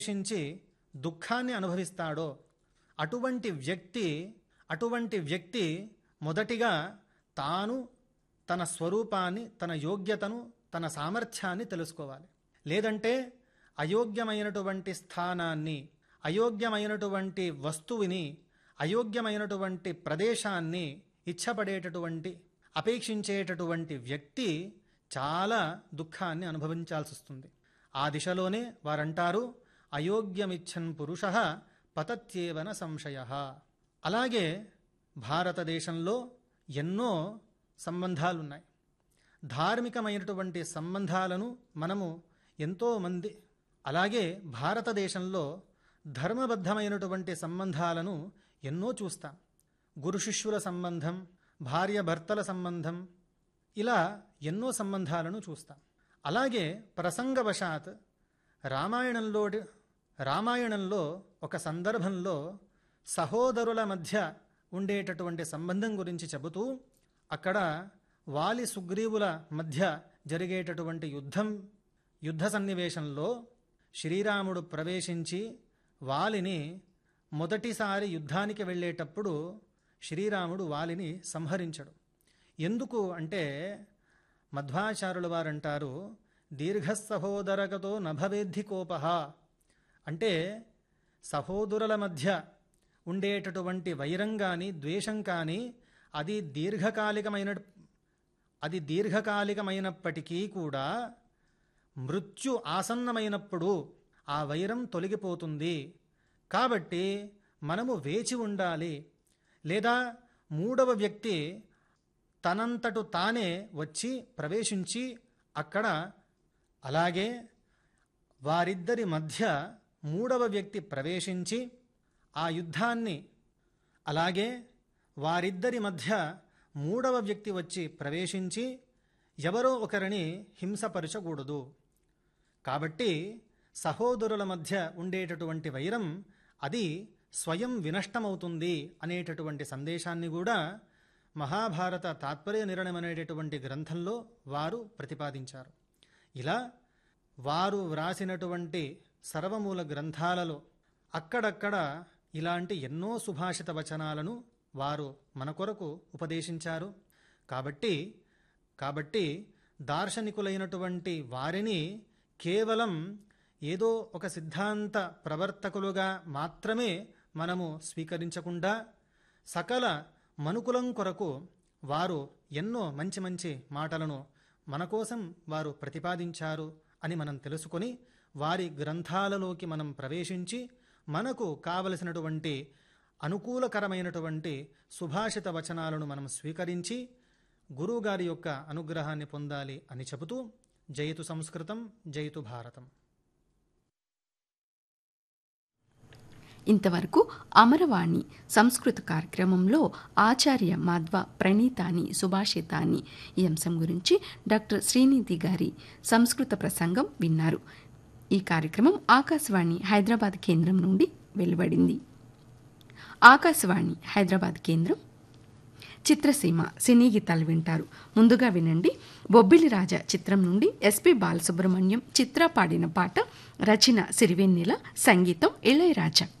ప్రవేశించి దుఃఖాన్ని అనుభవిస్తాడో అటువంటి వ్యక్తి అటువంటి వ్యక్తి మొదటిగా తాను తన స్వరూపాన్ని తన యోగ్యతను తన సామర్థ్యాన్ని తెలుసుకోవాలి లేదంటే అయోగ్యమైనటువంటి స్థానాన్ని అయోగ్యమైనటువంటి వస్తువుని అయోగ్యమైనటువంటి ప్రదేశాన్ని ఇచ్చపడేటటువంటి అపేక్షించేటటువంటి వ్యక్తి చాలా దుఃఖాన్ని అనుభవించాల్సి వస్తుంది ఆ దిశలోనే వారంటారు అయోగ్యమిచ్చన్ పురుష పతత్యేవన సంశయ అలాగే భారతదేశంలో ఎన్నో సంబంధాలున్నాయి ధార్మికమైనటువంటి సంబంధాలను మనము ఎంతోమంది అలాగే భారతదేశంలో ధర్మబద్ధమైనటువంటి సంబంధాలను ఎన్నో చూస్తాం గురు శిష్యుల సంబంధం భార్య భర్తల సంబంధం ఇలా ఎన్నో సంబంధాలను చూస్తాం అలాగే ప్రసంగవశాత్ రామాయణంలో రామాయణంలో ఒక సందర్భంలో సహోదరుల మధ్య ఉండేటటువంటి సంబంధం గురించి చెబుతూ అక్కడ వాలి సుగ్రీవుల మధ్య జరిగేటటువంటి యుద్ధం యుద్ధ సన్నివేశంలో శ్రీరాముడు ప్రవేశించి వాలిని మొదటిసారి యుద్ధానికి వెళ్ళేటప్పుడు శ్రీరాముడు వాలిని సంహరించడు ఎందుకు అంటే మధ్వాచారుల వారంటారు దీర్ఘ సహోదరగతో నభవేద్ధి కోపహ అంటే సహోదరుల మధ్య ఉండేటటువంటి వైరం కానీ ద్వేషం కానీ అది దీర్ఘకాలికమైన అది దీర్ఘకాలికమైనప్పటికీ కూడా మృత్యు ఆసన్నమైనప్పుడు ఆ వైరం తొలగిపోతుంది కాబట్టి మనము వేచి ఉండాలి లేదా మూడవ వ్యక్తి తనంతటు తానే వచ్చి ప్రవేశించి అక్కడ అలాగే వారిద్దరి మధ్య మూడవ వ్యక్తి ప్రవేశించి ఆ యుద్ధాన్ని అలాగే వారిద్దరి మధ్య మూడవ వ్యక్తి వచ్చి ప్రవేశించి ఎవరో ఒకరిని హింసపరచకూడదు కాబట్టి సహోదరుల మధ్య ఉండేటటువంటి వైరం అది స్వయం వినష్టమవుతుంది అనేటటువంటి సందేశాన్ని కూడా మహాభారత తాత్పర్య నిర్ణయం అనేటటువంటి గ్రంథంలో వారు ప్రతిపాదించారు ఇలా వారు వ్రాసినటువంటి సర్వమూల గ్రంథాలలో అక్కడక్కడ ఇలాంటి ఎన్నో సుభాషిత వచనాలను వారు మన కొరకు ఉపదేశించారు కాబట్టి కాబట్టి దార్శనికులైనటువంటి వారిని కేవలం ఏదో ఒక సిద్ధాంత ప్రవర్తకులుగా మాత్రమే మనము స్వీకరించకుండా సకల మనుకులం కొరకు వారు ఎన్నో మంచి మంచి మాటలను మన కోసం వారు ప్రతిపాదించారు అని మనం తెలుసుకొని వారి గ్రంథాలలోకి మనం ప్రవేశించి మనకు కావలసినటువంటి అనుకూలకరమైనటువంటి సుభాషిత వచనాలను మనం స్వీకరించి గురువుగారి యొక్క అనుగ్రహాన్ని పొందాలి అని చెబుతూ జయతు సంస్కృతం జయతు భారతం ఇంతవరకు అమరవాణి సంస్కృత కార్యక్రమంలో ఆచార్య మాధ్వ ప్రణీతాని సుభాషితాన్ని ఈ అంశం గురించి డాక్టర్ శ్రీనిధి గారి సంస్కృత ప్రసంగం విన్నారు ఈ కార్యక్రమం ఆకాశవాణి హైదరాబాద్ కేంద్రం నుండి వెలువడింది ఆకాశవాణి హైదరాబాద్ కేంద్రం చిత్రసీమ సినీ గీతాలు వింటారు ముందుగా వినండి బొబ్బిలి రాజా చిత్రం నుండి ఎస్పి బాలసుబ్రహ్మణ్యం చిత్ర పాడిన పాట రచన సిరివెన్నెల సంగీతం ఇళయరాజా